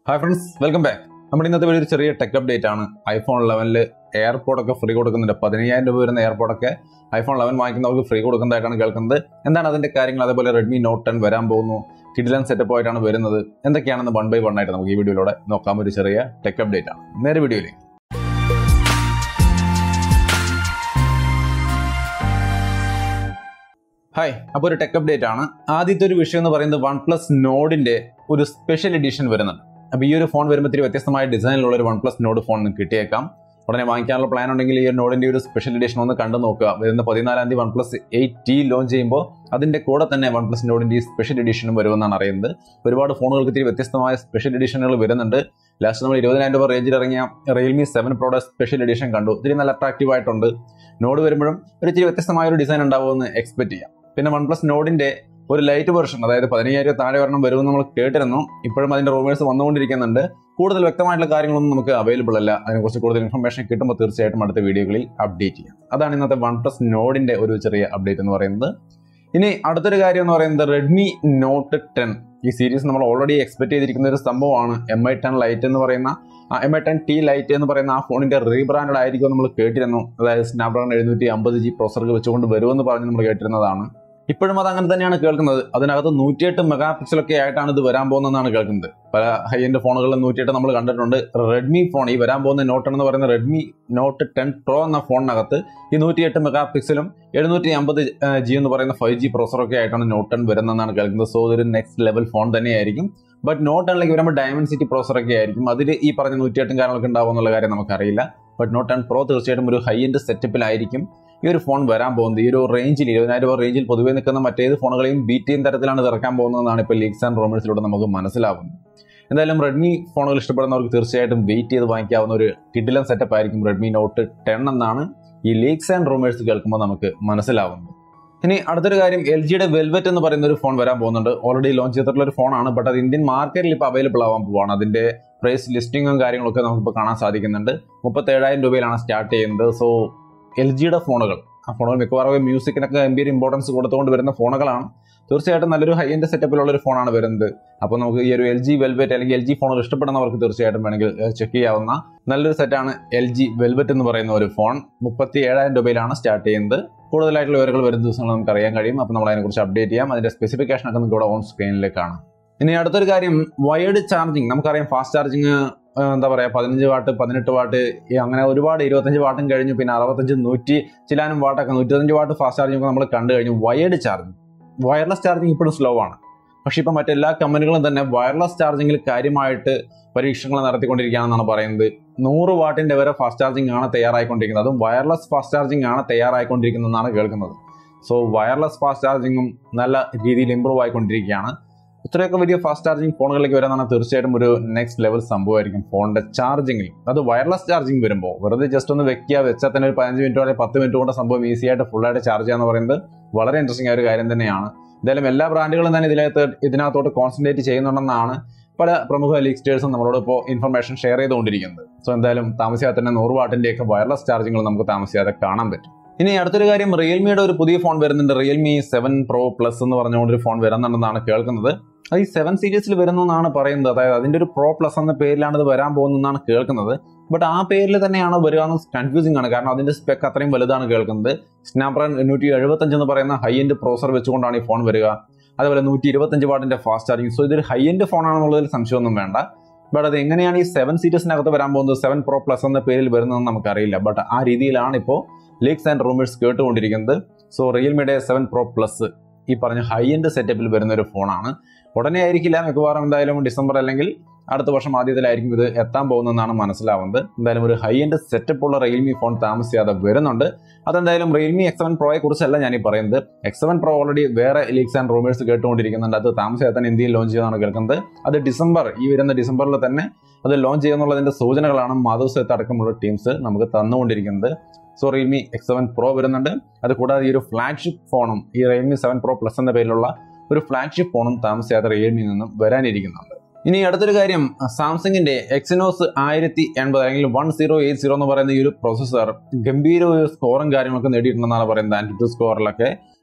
hi friends welcome back നമ്മുടെ ഇന്നത്തെ video ഒരു ചെറിയ ടെക് അപ്ഡേറ്റ് ആണ് ഐഫോൺ ലെവനിൽ എയർപോർട്ട് ഒക്കെ ഫ്രീ കൊടുക്കുന്നുണ്ട് പതിനയ്യായിരം രൂപ വരുന്ന എയർപോർട്ട് ഒക്കെ ഐഫോൺ ലെവൻ വാങ്ങിക്കുന്നവർക്ക് ഫ്രീ കൊടുക്കുന്നതായിട്ടാണ് കേൾക്കുന്നത് എന്താണ് അതിന്റെ കാര്യങ്ങൾ അതേപോലെ റെഡ്മി നോട്ട് ടെൻ വരാൻ പോകുന്നു കിഡിലൻ സെറ്റപ്പ് ആയിട്ടാണ് വരുന്നത് എന്തൊക്കെയാണെന്ന് വൺ ബൈ വൺ ആയിട്ട് നമുക്ക് ഈ വീഡിയോയിലൂടെ നോക്കാം ഒരു ചെറിയ ടെക് അപ്ഡേറ്റ് ആണ് നേരെ വീഡിയോയിലേക്ക് ഹായ് അപ്പോൾ ഒരു ടെക് അപ്ഡേറ്റ് ആണ് ആദ്യത്തെ ഒരു വിഷയം എന്ന് പറയുന്നത് വൺ പ്ലസ് നോഡിന്റെ ഒരു സ്പെഷ്യൽ എഡിഷൻ വരുന്നുണ്ട് അപ്പോൾ ഈ ഒരു ഫോൺ വരുമ്പോൾ ഇത്തിരി വ്യത്യസ്തമായ ഡിസൈനിലുള്ള ഒരു വൺ പ്ലസ് നോഡ് ഫോൺ നിങ്ങൾക്ക് കിട്ടിയേക്കാം ഉടനെ വാങ്ങിക്കാനുള്ള പ്ലാൻ ഉണ്ടെങ്കിൽ ഈ ഒരു നോഡിന്റെ ഒരു സ്പെഷ്യൽ എഡിഷൻ ഒന്ന് കണ്ടു നോക്കുക വരുന്ന പതിനാലാം തീയതി OnePlus eight T launch ചെയ്യുമ്പോൾ അതിന്റെ കൂടെ തന്നെ വൺ പ്ലസ് നോഡിന്റെ ഈ സ്പെഷ്യൽ എഡിഷനും വരുമെന്നാണ് അറിയുന്നത് ഒരുപാട് ഫോണുകൾക്ക് ഇത്തിരി വ്യത്യസ്തമായ സ്പെഷ്യൽ എഡിഷനുകൾ വരുന്നുണ്ട് ലാസ്റ്റ് നമ്മൾ ഇരുപതിനായിരം രൂപ റേഞ്ചിൽ ഇറങ്ങിയ റിയൽമി സെവൻ പ്രോയുടെ സ്പെഷ്യൽ എഡിഷൻ കണ്ടു ഇത്തിരി നല്ല അട്രാക്റ്റീവ് ആയിട്ടുണ്ട് നോഡ് വരുമ്പോഴും ഒരു ഇത്തിരി വ്യത്യസ്തമായ ഒരു ഡിസൈൻ ഉണ്ടാവുമെന്ന് എക്സ്പെക്ട് ചെയ്യാം പിന്നെ വൺ പ്ലസ് നോഡിന്റെ ഒരു ലൈറ്റ് വെർഷൻ അതായത് പതിനയ്യായിരം താഴെ വരണം വരുമെന്ന് നമ്മൾ കേട്ടിരുന്നു ഇപ്പോഴും അതിന്റെ റൂമേഴ്സ് വന്നുകൊണ്ടിരിക്കുന്നുണ്ട് കൂടുതൽ വ്യക്തമായിട്ടുള്ള കാര്യങ്ങളൊന്നും നമുക്ക് അവൈലബിൾ അല്ല അതിനെക്കുറിച്ച് കൂടുതൽ ഇൻഫർമേഷൻ കിട്ടുമ്പോൾ തീർച്ചയായിട്ടും അടുത്ത വീഡിയോകളിൽ അപ്ഡേറ്റ് ചെയ്യാം അതാണ് ഇന്നത്തെ വൺ പ്ലസ് നോഡിന്റെ ഒരു ചെറിയ അപ്ഡേറ്റ് എന്ന് പറയുന്നത് ഇനി അടുത്തൊരു കാര്യം എന്ന് പറയുന്നത് റെഡ്മി നോട്ട് ടെൻ ഈ സീരീസ് നമ്മൾ ഓൾറെഡി എക്സ്പെക്ട് ചെയ്തിരിക്കുന്ന ഒരു സംഭവമാണ് എം ഐ ടെൻ ലൈറ്റ് എന്ന് പറയുന്ന M I ten T lite എന്ന് പറയുന്ന ആ ഫോണിന്റെ റീബ്രാൻഡ് ആയിരിക്കും നമ്മൾ കേട്ടിരുന്നു അതായത് സ്നാപ്ഡ്രാഗൺ എഴുന്നൂറ്റി അമ്പത് ജി പ്രൊസർക്ക് വെച്ചുകൊണ്ട് വരുമെന്ന് പറഞ്ഞ് നമ്മൾ കേട്ടിരുന്നതാണ് ഇപ്പോഴും അത് അങ്ങനെ തന്നെയാണ് കേൾക്കുന്നത് അതിനകത്ത് നൂറ്റിയെട്ട് മെഗാ പിക്സലൊക്കെ ആയിട്ടാണ് ഇത് വരാൻ പോകുന്നതെന്നാണ് കേൾക്കുന്നത് പല ഹൈ എൻഡ് ഫോണുകളിൽ നൂറ്റിയെട്ട് നമ്മൾ കണ്ടിട്ടുണ്ട് റെഡ്മി ഫോൺ ഈ വരാൻ പോകുന്ന നോട്ട് എന്ന് പറയുന്ന റെഡ്മി നോട്ട് ടെൻ പ്രോ എന്ന ഫോണിനകത്ത് ഈ നൂറ്റിയെട്ട് മെഗാ പിക്സലും എഴുന്നൂറ്റി അമ്പത് ജി എന്ന് പറയുന്ന ഫൈവ് ജി പ്രൊസറൊക്കെ ആയിട്ടാണ് നോട്ട് ടെൻ വരുന്നതെന്നാണ് കേൾക്കുന്നത് സോ ഇതൊരു നെക്സ്റ്റ് ലെവൽ ഫോൺ തന്നെയായിരിക്കും ബട്ട് നോട്ട് ടെണിലേക്ക് വരുമ്പോൾ ഡയമണ്ട് സിറ്റി പ്രൊസറൊക്കെ ആയിരിക്കും അതിൽ ഈ പറഞ്ഞ നൂറ്റിയെട്ടും കാര്യങ്ങളൊക്കെ ഉണ്ടാവും എന്നുള്ള കാര്യം നമുക്കറിയില്ല ബട്ട് നോട്ട് ടെൻ പ്രോ തീർച്ചയായിട്ടും ഒരു ഹൈ എൻഡ് സെറ്റപ്പിലായിരിക്കും ഈ ഒരു ഫോൺ വരാൻ പോകുന്നത് ഈ ഒരു റേഞ്ചിൽ ഇരുപതിനായിരം രൂപ റേഞ്ചിൽ പൊതുവെ നിൽക്കുന്ന മറ്റേത് ഫോണുകളെയും ബീറ്റ് ചെയ്യുന്ന തരത്തിലാണ് ഇത് ഇറക്കാൻ പോകുന്നതെന്നാണ് ഇപ്പോൾ ലീക്സ് ആൻഡ് റോമേഴ്സിലൂടെ നമുക്ക് മനസ്സിലാവുന്നത് എന്തായാലും റെഡ്മി ഫോണുകൾ ഇഷ്ടപ്പെടുന്നവർക്ക് തീർച്ചയായിട്ടും വെയിറ്റ് ചെയ്ത് വാങ്ങിക്കാവുന്ന ഒരു കിഡിലൻ സെറ്റപ്പ് ആയിരിക്കും റെഡ്മി നോട്ട് ടെൻ എന്നാണ് ഈ ലീക്സ് ആൻഡ് റൂമേഴ്സ് കേൾക്കുമ്പോൾ നമുക്ക് മനസ്സിലാവുന്നത് ഇനി അടുത്തൊരു കാര്യം എൽ ജിയുടെ വെൽവെറ്റ് എന്ന് പറയുന്ന ഒരു ഫോൺ വരാൻ പോകുന്നുണ്ട് ഓൾറെഡി ലോഞ്ച് ചെയ്തിട്ടുള്ള ഒരു ഫോണാണ് ബട്ട് അത് ഇന്ത്യൻ മാർക്കറ്റിൽ ഇപ്പോൾ അവൈലബിൾ ആവാൻ പോവാണ് അതിന്റെ പ്രൈസ് ലിസ്റ്റിങ്ങും കാര്യങ്ങളൊക്കെ നമുക്കിപ്പോൾ കാണാൻ സാധിക്കുന്നുണ്ട് മുപ്പത്തേഴായിരം രൂപയിലാണ് സ്റ്റാർട്ട് ചെയ്യുന്നത് സോ എൽ ജിയുടെ ഫോണുകൾ ആ ഫോണുകൾ മിക്കവാറും മ്യൂസിക്കിനൊക്കെ ഗംഭീര ഇമ്പോർട്ടൻസ് കൊടുത്തുകൊണ്ട് വരുന്ന ഫോണുകളാണ് തീർച്ചയായിട്ടും നല്ലൊരു ഹൈ എൻഡ് സെറ്റപ്പിലുള്ള ഒരു ഫോണാണ് വരുന്നത് അപ്പോൾ നമുക്ക് ഈ ഒരു എൽ ജി വെൽവെറ്റ് അല്ലെങ്കിൽ എൽ ജി ഫോണുകൾ ഇഷ്ടപ്പെടുന്നവർക്ക് തീർച്ചയായിട്ടും വേണമെങ്കിൽ ചെക്ക് ചെയ്യാവുന്ന നല്ലൊരു സെറ്റാണ് എൽ ജി വെൽവെറ്റ് എന്ന് പറയുന്ന ഒരു ഫോൺ മുപ്പത്തി ഏഴായിരം രൂപയിലാണ് സ്റ്റാർട്ട് ചെയ്യുന്നത് കൂടുതലായിട്ടുള്ള വിവരങ്ങൾ വരും ദിവസങ്ങൾ നമുക്ക് അറിയാൻ കഴിയും അപ്പോൾ നമ്മൾ അതിനെക്കുറിച്ച് അപ്ഡേറ്റ് ചെയ്യാം അതിന്റെ സ്പെസിഫിക്കേഷൻ ഒക്കെ നമുക്ക് ഇവിടെ ഓൺ സ്ക്രീനിൽ കാണാം ഇനി അടുത്തൊരു കാര്യം വയേർഡ് ചാർജിങ് നമുക്കറിയാം ഫാസ്റ്റ് ചാർജിങ് എന്താ പറയുക പതിനഞ്ച് വാട്ട് പതിനെട്ട് വാട്ട് അങ്ങനെ ഒരുപാട് ഇരുപത്തഞ്ച് വാട്ടും കഴിഞ്ഞു പിന്നെ അറുപത്തഞ്ച് നൂറ്റി ചിലാനും വാട്ടൊക്കെ നൂറ്റഞ്ച് വാട്ട് ഫാസ്റ്റ് ചാർജിങ് ഒക്കെ നമ്മൾ കണ്ടു കഴിഞ്ഞു വയേർഡ് ചാർജിങ് വയർലെസ് ചാർജിങ് ഇപ്പോഴും സ്ലോ ആണ് പക്ഷേ ഇപ്പം മറ്റെല്ലാ കമ്പനികളും തന്നെ വയർലെസ് ചാർജിങ്ങിൽ കാര്യമായിട്ട് പരീക്ഷണങ്ങൾ നടത്തിക്കൊണ്ടിരിക്കുകയാണെന്നാണ് പറയുന്നത് നൂറ് വാട്ടിന്റെ വരെ ഫാസ്റ്റ് ചാർജിങ് ആണ് തയ്യാറായിക്കൊണ്ടിരിക്കുന്നത് അതും വയർലെസ് ഫാസ്റ്റ് ചാർജിങ് ആണ് തയ്യാറായിക്കൊണ്ടിരിക്കുന്നതെന്നാണ് കേൾക്കുന്നത് സോ വയർലെസ് ഫാസ്റ്റ് ചാർജിങ്ങും നല്ല രീതിയിൽ ഇമ്പ്രൂവ് ആയിക്കൊണ്ടിരിക്കുകയാണ് ഇത്രയൊക്കെ വലിയ ഫാസ്റ്റ് ചാർജിങ് ഫോണുകളിലേക്ക് വരാനാണ് തീർച്ചയായിട്ടും ഒരു നെക്സ്റ്റ് ലെവൽ സംഭവമായിരിക്കും ഫോണിന്റെ ചാർജിങ്ങിൽ അത് വയർലെസ് ചാർജിങ് വരുമ്പോൾ വെറുതെ ജസ്റ്റ് ഒന്ന് വെക്കുക വെച്ചാൽ തന്നെ ഒരു പതിനഞ്ച് മിനിറ്റ് അല്ലെങ്കിൽ പത്ത് മിനിറ്റ് കൊണ്ട് സംഭവം ഈസി ആയിട്ട് ഫുൾ ആയിട്ട് ചാർജ് ചെയ്യാന്ന് പറയുന്നത് വളരെ ഇൻട്രസ്റ്റിംഗ് ആയ ഒരു കാര്യം തന്നെയാണ് എന്തായാലും എല്ലാ ബ്രാൻഡുകളും തന്നെ ഇതിനകത്ത് ഇതിനകത്തോട്ട് കോൺസെൻട്രേറ്റ് ചെയ്യുന്നുണ്ടെന്നാണ് പല പ്രമുഖ ലീക്സ്റ്റേഴ്സും നമ്മളോട് ഇപ്പോൾ ഇൻഫർമേഷൻ ഷെയർ ചെയ്തുകൊണ്ടിരിക്കുന്നത് സോ എന്തായാലും താമസിയാതെ തന്നെ നൂറ് വാട്ടിന്റെ ഒക്കെ വയർലെസ് ചാർജിങ്ങൾ നമുക്ക് താമസിയാതെ കാണാൻ പറ്റും ഇനി അടുത്തൊരു കാര്യം റിയൽമിയുടെ ഒരു പുതിയ ഫോൺ വരുന്നുണ്ട് റിയൽമി സെവൻ പ്രോ പ്ലസ് എന്ന് പറഞ്ഞുകൊണ്ട് ഒരു ഫോൺ വരുന്നുണ്ടെന്നാണ് കേൾക്കുന്നത് അത് ഈ സെവൻ സീരീസിൽ വരുന്നെന്നാണ് പറയുന്നത് അതായത് അതിന്റെ ഒരു പ്രോ പ്ലസ് എന്ന പേരിലാണ് ഇത് വരാൻ പോകുന്നതെന്നാണ് കേൾക്കുന്നത് ബട്ട് ആ പേരിൽ തന്നെയാണോ വരിക എന്ന് കൺഫ്യൂസിംഗ് ആണ് കാരണം അതിന്റെ സ്പെക്ക് അത്രയും വലുതാണ് കേൾക്കുന്നത് സ്നാപ്ഡ്രാഗൺ എണ്ണൂറ്റി എഴുപത്തഞ്ച് എന്ന് പറയുന്ന ഹൈ എൻഡ് പ്രോസർ വെച്ചുകൊണ്ടാണ് ഈ ഫോൺ വരിക അതുപോലെ നൂറ്റി ഇരുപത്തഞ്ച് വാട്ടിന്റെ ഫാസ്റ്റ് ചാർജിങ് സോ ഇതൊരു ഹൈ എൻഡ് ഫോൺ ആണെന്നുള്ളതിൽ സംശയമൊന്നും വേണ്ട ബട്ട് അത് എങ്ങനെയാണ് ഈ സെവൻ സീരീസിനകത്ത് വരാൻ പോകുന്നത് സെവൻ പ്രോ പ്ലസ് എന്ന പേരിൽ വരുന്നതെന്ന് നമുക്കറിയില്ല ബട്ട് ആ രീതിയിലാണ് ഇപ്പോൾ ലീക്സ് ആൻഡ് റൂമേഴ്സ് കേട്ടുകൊണ്ടിരിക്കുന്നത് സോ റിയൽമിയുടെ സെവൻ പ്രോ പ്ലസ് ഈ പറഞ്ഞ ഹൈ എൻഡ് സെറ്റപ്പിൽ വരുന്ന ഒരു ഫോണാണ് ഉടനെ ആയിരിക്കില്ല മിക്കവാറും എന്തായാലും ഡിസംബർ അല്ലെങ്കിൽ അടുത്ത വർഷം ആദ്യത്തിലായിരിക്കും ഇത് എത്താൻ പോകുന്നതെന്നാണ് മനസ്സിലാവുന്നത് എന്തായാലും ഒരു ഹൈ എൻഡ് സെറ്റപ്പ് ഉള്ള റിയൽമി ഫോൺ താമസിയാതെ വരുന്നുണ്ട് അതെന്തായാലും റിയൽമി എക്സ് സെവൻ പ്രോയെ കുറിച്ചല്ല ഞാൻ ഈ പറയുന്നത് എക്സ് സെവൻ പ്രോ ഓൾറെഡി വേറെ ലീക്സ് ആൻഡ് റൂമേഴ്സ് കേട്ടുകൊണ്ടിരിക്കുന്നുണ്ട് അത് താമസിയാതെ തന്നെ ഇന്ത്യയിൽ ലോഞ്ച് ചെയ്യുന്നതാണ് കേൾക്കുന്നത് അത് ഡിസംബർ ഈ വരുന്ന ഡിസംബറിൽ തന്നെ അത് ലോഞ്ച് ചെയ്യുന്നുള്ളതിന്റെ സൂചനകളാണ് മാധവ് സെത്ത് അടക്കമുള്ള ടീംസ് നമുക്ക് തന്നുകൊണ്ടിരിക്കുന്നത് so Realme X seven pro വരുന്നുണ്ട് അത് കൂടാതെ ഈ ഒരു ഫ്ലാഗ്ഷിപ്പ് ഫോണും ഈ റിയൽമി സെവൻ പ്രോ പ്ലസ് എന്ന പേരിലുള്ള ഒരു ഫ്ലാഗ്ഷിപ്പ് ഫോണും താമസിയാതെ റിയൽമിയിൽ നിന്നും വരാനിരിക്കുന്നുണ്ട് ഇനി അടുത്തൊരു കാര്യം സാംസങ്ങിന്റെ എക്സിനോസ് ആയിരത്തി എൺപത് അല്ലെങ്കിൽ വൺ സീറോ എയ്റ്റ് സീറോ എന്ന് പറയുന്ന ഈ ഒരു പ്രോസസ്സർ ഗംഭീര ഒരു സ്കോറും കാര്യങ്ങളൊക്കെ നേടിയിട്ടുണ്ടെന്നാണ് പറയുന്നത് ആൻറ്റിറ്റ്യൂഡ് സ്കോറിലൊക്കെ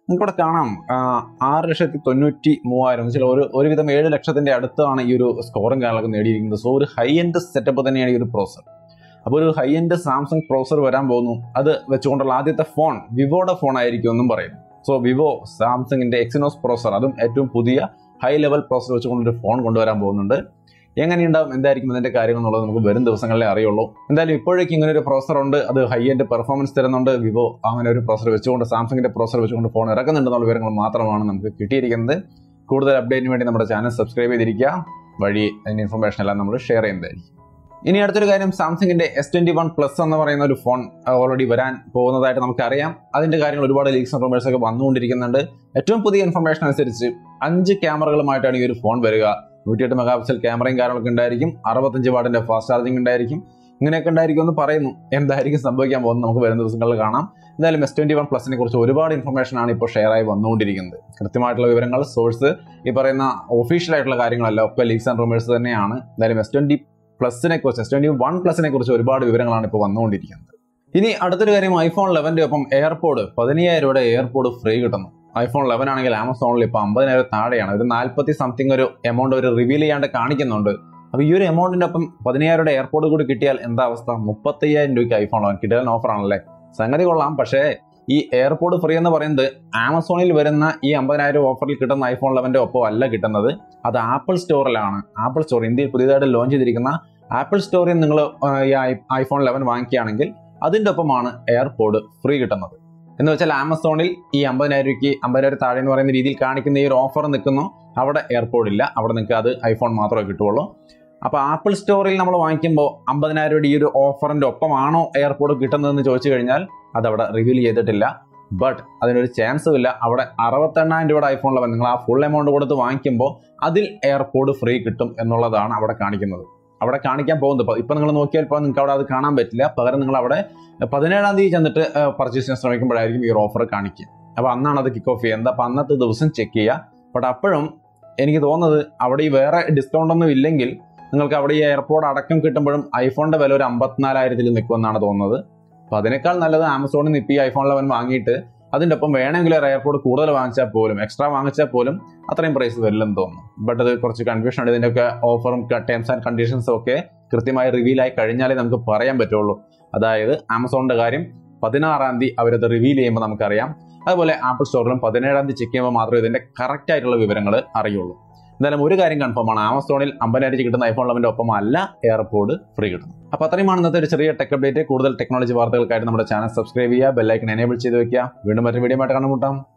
നിങ്ങൾക്ക് ഇവിടെ കാണാം ആ, ആറ് ലക്ഷത്തി തൊണ്ണൂറ്റി മൂവായിരം വെച്ചാൽ ഒരു ഒരുവിധം ഏഴ് ലക്ഷത്തിന്റെ അടുത്താണ് ഈ ഒരു സ്കോറും കാര്യങ്ങളൊക്കെ നേടിയിരിക്കുന്നത് സോ ഒരു ഹൈ എൻഡ് സെറ്റപ്പ് തന്നെയാണ് ഈ ഒരു പ്രോസർ അപ്പോൾ ഒരു ഹൈ എൻഡ് സാംസങ് പ്രോസർ വരാൻ പോകുന്നു അത് വെച്ചുകൊണ്ടുള്ള ആദ്യത്തെ ഫോൺ വിവോയുടെ ഫോൺ ആയിരിക്കും എന്നും പറയുന്നു സോ വിവോ സാംസങ്ങിന്റെ എക്സിനോസ് പ്രോസർ അതും ഏറ്റവും പുതിയ ഹൈ ലെവൽ പ്രോസർ വെച്ചുകൊണ്ടൊരു ഫോൺ കൊണ്ടുവരാൻ പോകുന്നുണ്ട് എങ്ങനെയുണ്ടാവും എന്തായിരിക്കും ഇതിന്റെ കാര്യങ്ങൾ എന്നുള്ളത് നമുക്ക് വരും ദിവസങ്ങളിലേ അറിയുള്ളൂ എന്തായാലും ഇപ്പോഴേക്കും ഇങ്ങനെ ഒരു പ്രോസർ ഉണ്ട് അത് ഹൈ എൻഡ് പെർഫോമൻസ് തരുന്നുണ്ട് വിവോ അങ്ങനെ ഒരു പ്രോസർ വെച്ചുകൊണ്ട് സാംസങ്ങിന്റെ പ്രോസർ വെച്ചുകൊണ്ട് ഫോൺ ഇറക്കുന്നുണ്ടെന്നുള്ള വിവരങ്ങൾ മാത്രമാണ് നമുക്ക് കിട്ടിയിരിക്കുന്നത് കൂടുതൽ അപ്ഡേറ്റിന് വേണ്ടി നമ്മുടെ ചാനൽ സബ്സ്ക്രൈബ് ചെയ്തിരിക്കുക വഴി അതിന്റെ ഇൻഫർമേഷൻ എല്ലാം നമ്മൾ ഷെയർ ചെയ്യുന്നതായിരിക്കും ഇനി അടുത്തൊരു കാര്യം സാംസങ്ങിന്റെ എസ് ട്വന്റി വൺ പ്ലസ് എന്ന് പറയുന്ന ഒരു ഫോൺ ഓൾറെഡി വരാൻ പോകുന്നതായിട്ട് നമുക്കറിയാം അതിന്റെ കാര്യങ്ങൾ ഒരുപാട് ലീക്സ് ഇൻഫർമേഷൻ ഒക്കെ വന്നുകൊണ്ടിരിക്കുന്നുണ്ട് ഏറ്റവും പുതിയ ഇൻഫർമേഷൻ അനുസരിച്ച് അഞ്ച് ക്യാമറകളുമായിട്ടാണ് ഈ ഒരു ഫോൺ വരിക നൂറ്റിയെട്ട് മെഗാ പിക്സൽ ക്യാമറയും കാര്യങ്ങളൊക്കെ ഉണ്ടായിരിക്കും അറുപത്തഞ്ച് വാട്ടിന്റെ ഫാസ്റ്റ് ചാർജിങ് ഉണ്ടായിരിക്കും ഇങ്ങനെയൊക്കെ ഉണ്ടായിരിക്കും എന്ന് പറയുന്നു എന്തായിരിക്കും സംഭവിക്കാൻ പോകുന്നത് നമുക്ക് വരുന്ന ദിവസങ്ങളിൽ കാണാം എന്തായാലും എസ് ട്വന്റി വൺ പ്ലസിനെ കുറിച്ച് ഒരുപാട് ഇൻഫർമേഷൻ ആണ് ഇപ്പോൾ ഷെയർ ആയി വന്നുകൊണ്ടിരിക്കുന്നത് കൃത്യമായിട്ടുള്ള വിവരങ്ങൾ സോഴ്സ് ഈ പറയുന്ന ഒഫീഷ്യൽ ആയിട്ടുള്ള കാര്യങ്ങളല്ല ഒക്കെ ലീക്സ് ആൻഡ് റൂമേഴ്സ് തന്നെയാണ് എന്തായാലും എസ് ട്വന്റി പ്ലസിനെ കുറിച്ച് എസ് ട്വന്റി വൺ പ്ലസിനെ കുറിച്ച് ഒരുപാട് വിവരങ്ങളാണ് ഇപ്പോൾ വന്നുകൊണ്ടിരിക്കുന്നത് ഇനി അടുത്തൊരു കാര്യം ഐഫോൺ ലെവന്റെ ഒപ്പം എയർപോഡ് പതിനയ്യായിരം രൂപയുടെ എയർപോഡ് ഫ്രീ കിട്ടുന്നു ഐഫോൺ ലെവൻ ആണെങ്കിൽ ആമസോണിൽ ഇപ്പോൾ അമ്പതിനായിരം താഴെയാണ് ഒരു നാൽപ്പത്തി സംതിങ് ഒരു എമൗണ്ട് ഒരു റിവീൽ ചെയ്യാണ്ട് കാണിക്കുന്നുണ്ട് അപ്പോൾ ഈ ഒരു എമൗണ്ടിന്റെ ഒപ്പം പതിനയ്യായിരം എയർപോഡ് കൂടി കിട്ടിയാൽ എന്താ അവസ്ഥ മുപ്പത്തയ്യായിരം രൂപയ്ക്ക് ഐഫോൺ ലെവൻ കിട്ടാൻ ഓഫർ ആണല്ലേ സംഗതി കൊള്ളാം പക്ഷേ ഈ എയർപോഡ് ഫ്രീ എന്ന് പറയുന്നത് ആമസോണിൽ വരുന്ന ഈ അമ്പതിനായിരം ഓഫറിൽ കിട്ടുന്ന ഐഫോൺ ലെവന്റെ ഒപ്പം അല്ല കിട്ടുന്നത് അത് ആപ്പിൾ സ്റ്റോറിലാണ് ആപ്പിൾ സ്റ്റോർ ഇന്ത്യയിൽ പുതിയതായിട്ട് ലോഞ്ച് ചെയ്തിരിക്കുന്ന ആപ്പിൾ സ്റ്റോറിൽ നിങ്ങൾ ഈ ഐ- ഐഫോൺ ലെവൻ വാങ്ങിക്കുകയാണെങ്കിൽ അതിന്റെ ഒപ്പമാണ് എയർപോഡ് ഫ്രീ കിട്ടുന്നത് എന്ന് വെച്ചാൽ ആമസോണിൽ ഈ അമ്പതിനായിരം രൂപയ്ക്ക് അമ്പതിനായിരം താഴെ എന്ന് പറയുന്ന രീതിയിൽ കാണിക്കുന്ന ഈ ഒരു ഓഫർ നിൽക്കുന്നു അവിടെ എയർപോഡ് ഇല്ല അവിടെ നിങ്ങൾക്ക് അത് ഐഫോൺ മാത്രമേ കിട്ടുള്ളൂ അപ്പോൾ ആപ്പിൾ സ്റ്റോറിൽ നമ്മൾ വാങ്ങിക്കുമ്പോൾ അമ്പതിനായിരം രൂപയുടെ ഈ ഒരു ഓഫറിന്റെ ഒപ്പമാണോ എയർപോഡ് കിട്ടുന്നതെന്ന് ചോദിച്ചു കഴിഞ്ഞാൽ അത് അവിടെ റിവീൽ ചെയ്തിട്ടില്ല ബട്ട് അതിനൊരു ചാൻസും ഇല്ല അവിടെ അറുപത്തെണ്ണായിരം രൂപയുടെ ഐഫോൺ ലെവൻ നിങ്ങൾ ആ ഫുൾ എമൗണ്ട് കൊടുത്ത് വാങ്ങിക്കുമ്പോൾ അതിൽ എയർപോഡ് ഫ്രീ കിട്ടും എന്നുള്ളതാണ് അവിടെ കാണിക്കുന്നത് അവിടെ കാണിക്കാൻ പോകുന്നത് ഇപ്പൊ- ഇപ്പൊ നിങ്ങൾ നോക്കിയാൽ ഇപ്പോൾ നിങ്ങൾക്ക് അവിടെ അത് കാണാൻ പറ്റില്ല പകരം നിങ്ങൾ അവിടെ പതിനേഴാം തീയതി ചെന്നിട്ട് പർച്ചേസ് ചെയ്യാൻ ശ്രമിക്കുമ്പോഴായിരിക്കും ഈ ഒരു ഓഫർ കാണിക്കുക അപ്പോൾ അന്നാണ് അത് കിക്ക് ഓഫ് ചെയ്യുക എന്താ അപ്പോൾ അന്നത്തെ ദിവസം ചെക്ക് ചെയ്യുക ബട്ട് അപ്പോഴും എനിക്ക് തോന്നുന്നത് അവിടെ ഈ വേറെ ഡിസ്കൗണ്ട് ഒന്നും ഇല്ലെങ്കിൽ നിങ്ങൾക്ക് അവിടെ ഈ എയർപോർട്ട് അടക്കം കിട്ടുമ്പോഴും ഐഫോണിന്റെ വില ഒരു അമ്പത്തിനാലായിരത്തിൽ നിൽക്കുമെന്നാണ് തോന്നുന്നത് അപ്പോൾ അതിനേക്കാൾ നല്ലത് ആമസോണിൽ നിന്ന് ഇപ്പോൾ ഈ ഐഫോൺ ലെവൻ വാങ്ങിയിട്ട് അതിൻ്റെ ഒപ്പം വേണമെങ്കിൽ ഒരു എയർപോർട്ട് കൂടുതൽ വാങ്ങിച്ചാൽ പോലും എക്സ്ട്രാ വാങ്ങിച്ചാൽ പോലും അത്രയും പ്രൈസ് വരില്ലെന്ന് തോന്നുന്നു ബട്ട് അത് കുറച്ച് കൺഫ്യൂഷൻ ഉണ്ട് ഇതിൻ്റെയൊക്കെ ഓഫറും ടേംസ് ആൻഡ് കണ്ടീഷൻസും ഒക്കെ കൃത്യമായി റിവീൽ ആയി കഴിഞ്ഞാലേ നമുക്ക് പറയാൻ പറ്റുള്ളൂ അതായത് ആമസോണിന്റെ കാര്യം പതിനാറാം തീയതി അവരത് റിവീൽ ചെയ്യുമ്പോൾ നമുക്കറിയാം അതുപോലെ ആപ്പിൾ സ്റ്റോറിലും പതിനേഴാം തീയതി ചെക്ക് ചെയ്യുമ്പോൾ മാത്രമേ ഇതിന്റെ കറക്റ്റ് ആയിട്ടുള്ള വിവരങ്ങൾ അറിയുള്ളൂ എന്തായാലും ഒരു കാര്യം കൺഫേം ആണ് ആമസോണിൽ അമ്പതിനായിരം കിട്ടുന്ന ഐഫോൺ ലെവന്റെ ഒപ്പം അല്ല എയർപോഡ് ഫ്രീ കിട്ടുന്നു അപ്പോൾ അത്രയുമാണ് ഇന്നത്തെ ഒരു ചെറിയ ടെക് അപ്ഡേറ്റ് കൂടുതൽ ടെക്നോളജി വാർത്തകൾക്കായിട്ട് നമ്മുടെ ചാനൽ സബ്സ്ക്രൈബ് ചെയ്യുക ബെല്ലൈക്കൺ എനേബിൾ ചെയ്ത് വെക്കുക വീണ്ടും മറ്റൊരു വീഡിയോ ആയിട്ട് കണ്ടുമുട്ടാം